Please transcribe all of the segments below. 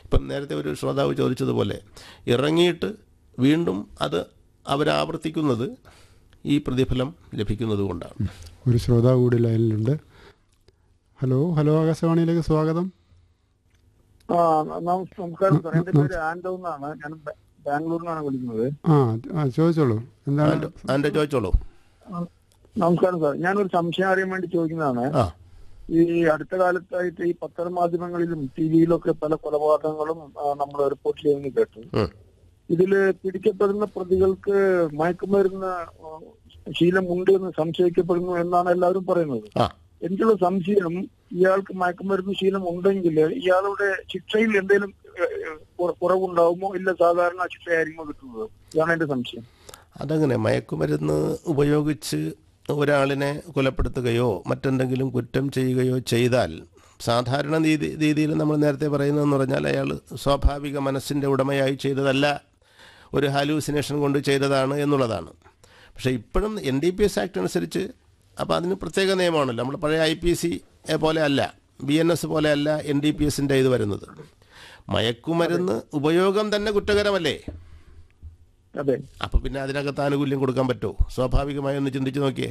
ഇപ്പം നേരത്തെ ഒരു ശ്രോതാവ് ചോദിച്ചതുപോലെ ഇറങ്ങിയിട്ട് വീണ്ടും അത് അവരാവർത്തിക്കുന്നത് ഈ പ്രതിഫലം ലഭിക്കുന്നത് കൊണ്ടാണ് ഒരു ശ്രോതാവ് കൂടി ലൈനിലുണ്ട് ഹലോ ഹലോ ആകാശവാണിയിലേക്ക് സ്വാഗതം ആ നമസ് നമസ്കാരം സാർ എന്റെ പേര് ആൻഡോ എന്നാണ് ഞാൻ ബ- ബാംഗ്ലൂരിൽ നിന്നാണ് വിളിക്കുന്നത് ആ ആ ചോദിച്ചോളൂ എന്താണ് അതിൻ്റെ അതിൻ്റെ ചോദിച്ചോളൂ ആ, നമസ്കാരം സാർ ഞാനൊരു സംശയം അറിയാൻ വേണ്ടി ചോദിക്കുന്നതാണ് ആ ഈ അടുത്ത കാലത്തായിട്ട് ഈ പത്രമാധ്യമങ്ങളിലും ടി വിയിലൊക്കെ പല കൊലപാതകങ്ങളും നമ്മൾ റിപ്പോർട്ട് ചെയ്യുന്നത് കേട്ടു ഉം. ഇതില് പിടിക്കപ്പെടുന്ന പ്രതികൾക്ക് മയക്കുമരുന്ന് ആ, ശീലമുണ്ട് എന്ന് സംശയിക്കപ്പെടുന്നു എന്നാണ് എല്ലാവരും പറയുന്നത് ആ എനിക്കുള്ള സംശയം ഇയാൾക്ക് മയക്കുമരുന്ന് ശീലം ഉണ്ടെങ്കിൽ ഇയാളുടെ ശിക്ഷയിൽ എന്തെങ്കിലും ഏഹ്, ഏഹ്, കുറ- കുറവുണ്ടാവുമോ ഇല്ല സാധാരണ ശിക്ഷയായിരിക്കുമോ കിട്ടുന്നത് ഇതാണ് എന്റെ സംശയം അതങ്ങനെ മയക്കുമരുന്ന് ഉപയോഗിച്ച് ഒരാളിനെ കൊലപ്പെടുത്തുകയോ മറ്റെന്തെങ്കിലും കുറ്റം ചെയ്യുകയോ ചെയ്താൽ സാധാരണ രീതി രീതിയിൽ നമ്മൾ നേരത്തെ പറയുന്നതെന്ന് പറഞ്ഞാൽ അയാൾ സ്വാഭാവിക മനസ്സിൻ്റെ ഉടമയായി ചെയ്തതല്ല ഒരു ഹാലൂസിനേഷൻ കൊണ്ട് ചെയ്തതാണ് എന്നുള്ളതാണ് പക്ഷേ ഇപ്പോഴും N D P S act അനുസരിച്ച് അപ്പോൾ അതിന് പ്രത്യേക നിയമമാണല്ലോ നമ്മൾ പഴയ ഐ പി സി പോലെ അല്ല ബി എൻ എസ് പോലെ അല്ല എൻ ഡി പി എസിൻ്റെ ഇത് വരുന്നത് മയക്കുമരുന്ന് ഉപയോഗം തന്നെ കുറ്റകരമല്ലേ അതെ അപ്പൊ പിന്നെ അതിനകത്ത് ആനുകൂല്യം കൊടുക്കാൻ പറ്റുമോ സ്വാഭാവികമായി ഒന്ന് ചിന്തിച്ചു നോക്കിയേ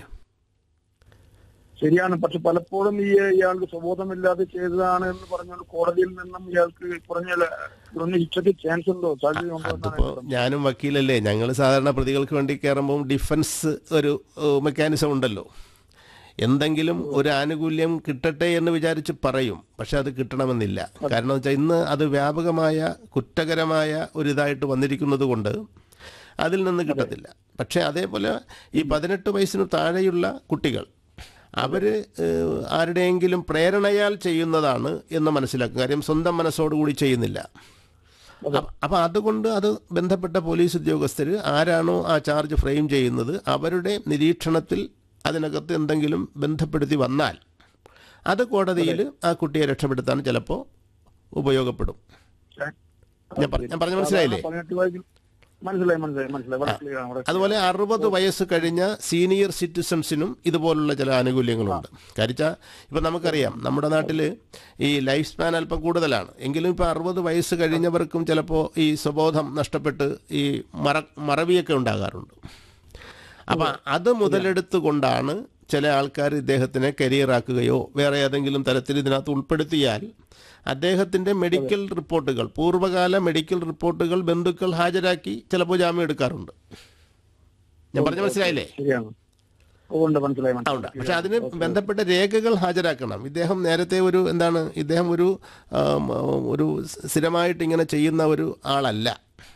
ശരിയാണ് പക്ഷെ പലപ്പോഴും ഈ ഇയാൾക്ക് സ്വബോധമില്ലാതെ ചെയ്തതാണ് എന്ന് പറഞ്ഞുകൊണ്ട് കോടതിയിൽ നിന്നും ഇയാൾക്ക് കുറഞ്ഞ കുറഞ്ഞ ശിക്ഷയ്ക്ക് ചാൻസ് ഉണ്ടോ സാധ്യതയുണ്ടോ എന്നാണ് അതിപ്പോൾ എന്റെ സംശയം. ഞാനും വക്കീലല്ലേ ഞങ്ങൾ സാധാരണ പ്രതികൾക്ക് വേണ്ടി കയറുമ്പോൾ ഡിഫൻസ് ഒരു മെക്കാനിസം ഉണ്ടല്ലോ എന്തെങ്കിലും ഒരു ആനുകൂല്യം കിട്ടട്ടെ എന്ന് വിചാരിച്ച് പറയും പക്ഷെ അത് കിട്ടണമെന്നില്ല കാരണം വെച്ചാൽ ഇന്ന് അത് വ്യാപകമായ കുറ്റകരമായ ഒരു ഇതായിട്ട് വന്നിരിക്കുന്നത് കൊണ്ട് അതിൽ നിന്ന് കിട്ടത്തില്ല പക്ഷേ അതേപോലെ ഈ പതിനെട്ട് വയസ്സിന് താഴെയുള്ള കുട്ടികൾ അവർ ആരുടെയെങ്കിലും പ്രേരണയാൽ ചെയ്യുന്നതാണ് എന്ന് മനസ്സിലാക്കും കാര്യം സ്വന്തം മനസ്സോടുകൂടി ചെയ്യുന്നില്ല അപ്പ- അപ്പൊ അതുകൊണ്ട് അത് ബന്ധപ്പെട്ട പോലീസ് ഉദ്യോഗസ്ഥർ ആരാണോ ആ ചാർജ് ഫ്രെയിം ചെയ്യുന്നത് അവരുടെ നിരീക്ഷണത്തിൽ അതിനകത്ത് എന്തെങ്കിലും ബന്ധപ്പെടുത്തി വന്നാൽ അത് കോടതിയിൽ ആ കുട്ടിയെ രക്ഷപ്പെടുത്താൻ ചിലപ്പോൾ ഉപയോഗപ്പെടും ഞാൻ പറ- ഞാൻ പറഞ്ഞ മനസ്സിലായില്ലേ പതിനെട്ട് വയസ്സിൽ മനസ്സിലായി മനസ്സിലായി മനസ്സിലായി വളരെ clear ആണ്, വളരെ clear. അതുപോലെ അറുപത് വയസ്സ് കഴിഞ്ഞ സീനിയർ സിറ്റിസൺസിനും ഇതുപോലുള്ള ചില ആനുകൂല്യങ്ങളുണ്ട് കാരിച്ച ഇപ്പം നമുക്കറിയാം നമ്മുടെ നാട്ടിൽ ഈ ലൈഫ് സ്പാൻ അല്പം കൂടുതലാണ് എങ്കിലും ഇപ്പോൾ അറുപത് വയസ്സ് കഴിഞ്ഞവർക്കും ചിലപ്പോൾ ഈ സ്വബോധം നഷ്ടപ്പെട്ട് ഈ മറ മറവിയൊക്കെ ഉണ്ടാകാറുണ്ട് അപ്പം അത് മുതലെടുത്തുകൊണ്ടാണ് ചില ആൾക്കാർ ഇദ്ദേഹത്തിനെ കരിയറാക്കുകയോ വേറെ ഏതെങ്കിലും തരത്തിൽ ഇതിനകത്ത് ഉൾപ്പെടുത്തിയാൽ അദ്ദേഹത്തിൻ്റെ മെഡിക്കൽ റിപ്പോർട്ടുകൾ പൂർവ്വകാല മെഡിക്കൽ റിപ്പോർട്ടുകൾ ബന്ധുക്കൾ ഹാജരാക്കി ചിലപ്പോൾ ജാമ്യം എടുക്കാറുണ്ട് ഞാൻ പറഞ്ഞ മനസ്സിലായില്ലേ ശരിയാണ് ഓ, ഉണ്ട് മനസ്സിലായി ആ, ഉണ്ട് മനസ്സിലായി പക്ഷെ അതിന് ബന്ധപ്പെട്ട രേഖകൾ ഹാജരാക്കണം ഇദ്ദേഹം നേരത്തെ ഒരു എന്താണ് ഇദ്ദേഹം ഒരു ആം, ഒരു സ്ഥിരമായിട്ട് ഇങ്ങനെ ചെയ്യുന്ന ഒരു ആളല്ല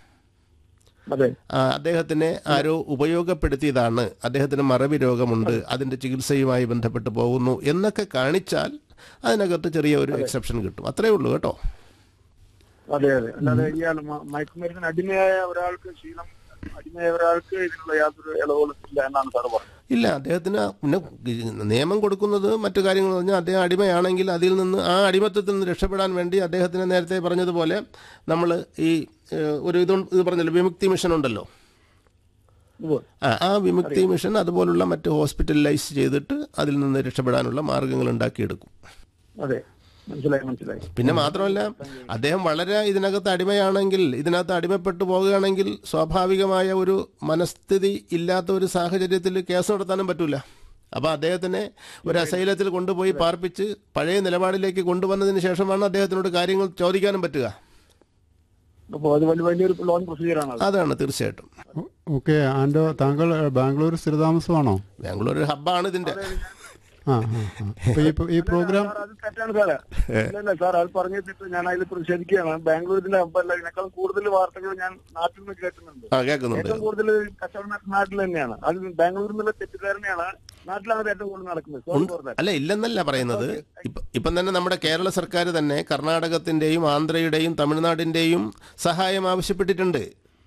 അതെ ആ, അദ്ദേഹത്തിനെ ആരോ ഉപയോഗപ്പെടുത്തിയതാണ് അദ്ദേഹത്തിന് മറവി രോഗമുണ്ട് അതിൻ്റെ ചികിത്സയുമായി ബന്ധപ്പെട്ട് പോകുന്നു എന്നൊക്കെ കാണിച്ചാൽ അതിനകത്ത് ചെറിയ ഒരു എക്സെപ്ഷൻ കിട്ടും അത്രേ ഉള്ളൂ കേട്ടോ അതെ അതെ അല്ലാതെ ഇയാൾ മ- മയക്കുമരുന്നിന് അടിമയായ ഒരാൾക്ക് ശീലം അടിമയായ ഒരാൾക്ക് ഇതിനുള്ള യാതൊരു ഇളവുകളും ഇല്ല എന്നാണ് സാർ പറഞ്ഞത് ഇല്ല അദ്ദേഹത്തിന് പിന്നെ നിയമം കൊടുക്കുന്നത് മറ്റു കാര്യങ്ങൾ പറഞ്ഞാൽ അദ്ദേഹം അടിമയാണെങ്കിൽ അതിൽ നിന്ന് ആ അടിമത്തത്തിൽ നിന്ന് രക്ഷപ്പെടാൻ വേണ്ടി അദ്ദേഹത്തിന് നേരത്തെ പറഞ്ഞതുപോലെ നമ്മൾ ഈ ഏഹ്, ഒരു ഇത് ഇത് പറഞ്ഞല്ലോ വിമുക്തി മിഷൻ ഉണ്ടല്ലോ ഉവ്വ്. ആ ആ വിമുക്തി മിഷൻ അതുപോലുള്ള മറ്റ് ഹോസ്പിറ്റലൈസ് ചെയ്തിട്ട് അതിൽ നിന്ന് രക്ഷപ്പെടാനുള്ള മാർഗങ്ങൾ ഉണ്ടാക്കിയെടുക്കും അതെ മനസ്സിലായി മനസ്സിലായി പിന്നെ മാത്രമല്ല അദ്ദേഹം വളരെ ഇതിനകത്ത് അടിമയാണെങ്കിൽ ഇതിനകത്ത് അടിമപ്പെട്ടു പോകുകയാണെങ്കിൽ സ്വാഭാവികമായ ഒരു മനസ്ഥിതി ഇല്ലാത്ത ഒരു സാഹചര്യത്തിൽ കേസ് നടത്താനും പറ്റൂല അപ്പോൾ അദ്ദേഹത്തിനെ ഒരു അസൈലത്തിൽ കൊണ്ടുപോയി പാർപ്പിച്ച് പഴയ നിലപാടിലേക്ക് കൊണ്ടുവന്നതിന് ശേഷമാണ് അദ്ദേഹത്തിനോട് കാര്യങ്ങൾ ചോദിക്കാനും പറ്റുക അപ്പൊ അത് വലിയ വലിയൊരു ലോങ് പ്രൊസീജിയർ ആണ് അത്. അതാണ് തീർച്ചയായിട്ടും ഓക്കെ ആൻഡോ താങ്കൾ ഏഹ്, ബാംഗ്ലൂർ സ്ഥിരതാമസമാണോ ബാംഗ്ലൂർ ഒരു ഹബ്ബാണ് ഇതിന്റെ ആ ആ ആ. അപ്പൊ ഈ ഈ പ്രോഗ്രാം സാർ, അത് തെറ്റാണ് സാറേ ഇല്ല ഇല്ല സാർ അത് പറഞ്ഞിട്ട് ഞാൻ അതിൽ പ്രതിഷേധിക്കുകയാണ് ബാംഗ്ലൂരിന്റെ അപ്പല്ല ഇതിനേക്കാൾ കൂടുതൽ വാർത്തകൾ ഞാൻ നാട്ടിൽ നിന്ന് കേൾക്കുന്നുണ്ട് ആ കേൾക്കുന്നുണ്ട് ഏറ്റവും കൂടുതൽ കച്ചവടം നടക്കുന്ന നാട്ടിൽ തന്നെയാണ് അത് ബാംഗ്ലൂരിൽ നിന്നുള്ള തെറ്റിദ്ധാരണയാണ് നാട്ടിലാണ് ഏറ്റവും കൂടുതൽ നടക്കുന്നത് സോറി ഫോർ ദാറ്റ് അല്ല ഇല്ലെന്നല്ല പറയുന്നത് ഇപ്പ- ഇപ്പം തന്നെ നമ്മുടെ കേരള സർക്കാർ തന്നെ കർണാടകത്തിന്റെയും ആന്ധ്രയുടെയും തമിഴ്നാടിന്റെയും സഹായം ആവശ്യപ്പെട്ടിട്ടുണ്ട്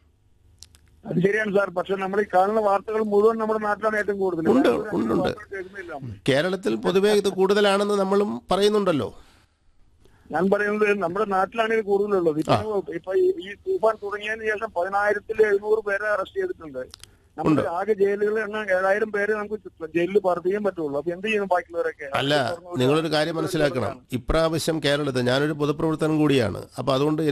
അത് ശരിയാണ് സാർ പക്ഷെ നമ്മൾ ഈ കാണുന്ന വാർത്തകൾ മുഴുവൻ നമ്മുടെ നാട്ടിലാണ് ഏറ്റവും കൂടുതൽ ഉണ്ട്, ബാംഗ്ലൂരിൽ അങ്ങനെ ഉണ്ട്, ഉണ്ട്. വാർത്തകൾ കേൾക്കുന്നില്ല നമ്മൾ. കേരളത്തിൽ പൊതുവെ ഇത് കൂടുതലാണെന്ന് നമ്മളും പറയുന്നുണ്ടല്ലോ ഞാൻ പറയുന്നത് നമ്മുടെ നാട്ടിലാണ് ഇത് കൂടുതലുള്ളത് ഇപ്പൊ ഇപ്പൊ ഈ- ഈ തൂഫാൻ തുടങ്ങിയതിന് ശേഷം പതിനായിരത്തിൽ എഴുന്നൂറ് പേരെ അറസ്റ്റ് ചെയ്തിട്ടുണ്ട് നമ്മുടെ ആകെ ജയിലുകളിൽ എണ്ണം ഏഴായിരം പേര് നമുക്ക് ചുറ്റും ജയിലിൽ പാർപ്പിക്കാൻ പറ്റുള്ളൂ അപ്പൊ എന്ത് ചെയ്യണം ബാക്കിയുള്ളവരൊക്കെ അല്ല നിങ്ങളൊരു കാര്യം മനസ്സിലാക്കണം ഇപ്രാവശ്യം കേരളത്തിൽ ഞാനൊരു പൊതുപ്രവർത്തനം കൂടിയാണ് അപ്പോൾ അതുകൊണ്ട്